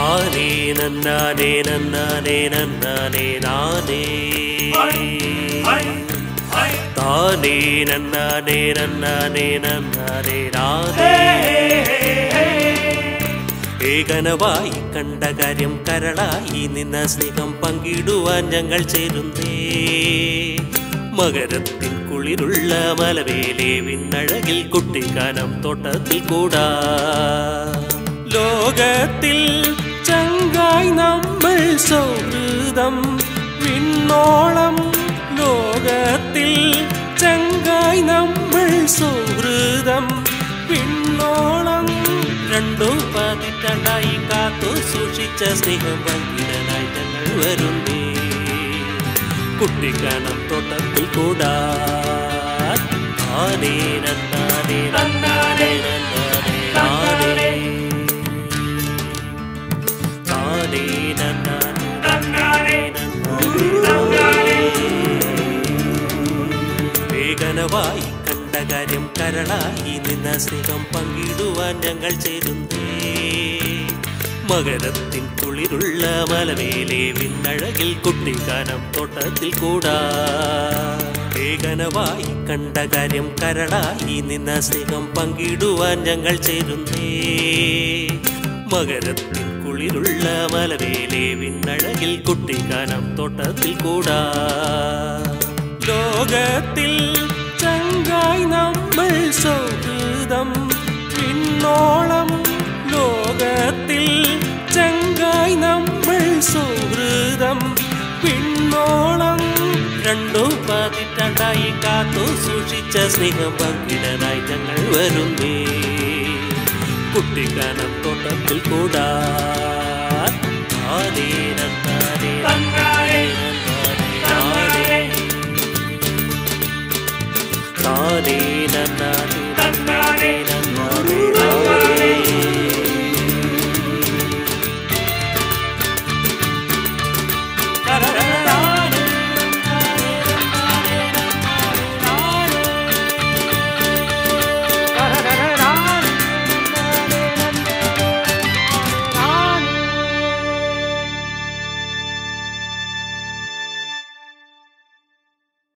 താനേ നന്നാനേ നന്നാനേ നന്നാനേ നാനേ താനേ നന്നാനേ നന്നാനേ നന്നാനേ നാനേ ഏകനവായി കണ്ട കാര്യം കരളായി നിന്ന സ്നേഹം പങ്കിടുവാൻ ഞങ്ങൾ ചേരുന്നേ മകരത്തിൻ കുളിരുള്ള മലവേലെ വിണ്ണഴകിൽ കുട്ടിക്കാനം തോട്ടത്തിൽ കൂടാ ലോകത്തിൽ ചങ്കായി നമ്മൾ സൗഹൃദം വിണ്ണോളം ലോകത്തിൽ ചങ്കായി നമ്മൾ സൗഹൃദം വിണ്ണോളം രണ്ടു പതിറ്റാണ്ടായി കാത്തു സൂക്ഷിച്ച സ്നേഹം പങ്കിടനായി ഞങ്ങൾ വരുന്നേ കുട്ടിക്കാനം തോട്ടത്തിൽ കൂടാ ആനേ നന്നാനേ നന്നാനേ നന്നാനേ നാനേ താനേ നന്നാനേ നന്നാനേ നന്നാനേ വേഗനവായി കണ്ട കാര്യം കരളായി നിന്ന സ്നേഹം പങ്കിടുവാൻ ഞങ്ങൾ ചേരുന്നേ മകരത്തിൻ കുളിരുള്ള മലവേലെ വിണ്ണഴകിൽ കുട്ടിക്കാനം തോട്ടത്തിൽ കൂടാ വേഗനവായി കണ്ട കാര്യം കരളായി നിന്ന സ്നേഹം പങ്കിടുവാൻ ഞങ്ങൾ ചേരുന്നേ മകരത്തിൻ കുളിരുള്ള മലവേലെ വിണ്ണഴകിൽ കുട്ടിക്കാനം തോട്ടത്തിൽ കൂടാ ലോകത്തിൽ ചങ്കായി നമ്മൾ സൗഹൃദം വിണ്ണോളം ലോകത്തിൽ ചങ്കായി നമ്മൾ സൗഹൃദം പിന്നോളം രണ്ടു പതിറ്റാണ്ടായി കാത്തു സൂക്ഷിച്ച സ്നേഹം പങ്കിടനായി ഞങ്ങൾ വരുന്നേ കുട്ടിക്കാനം തോട്ടത്തിൽ കൂടാ ആനേ നന്നാനേ നന്നാനേ നന്നാനേ നാനേ താനേ നന്നാനേ നന്നാനേ നന്നാനേ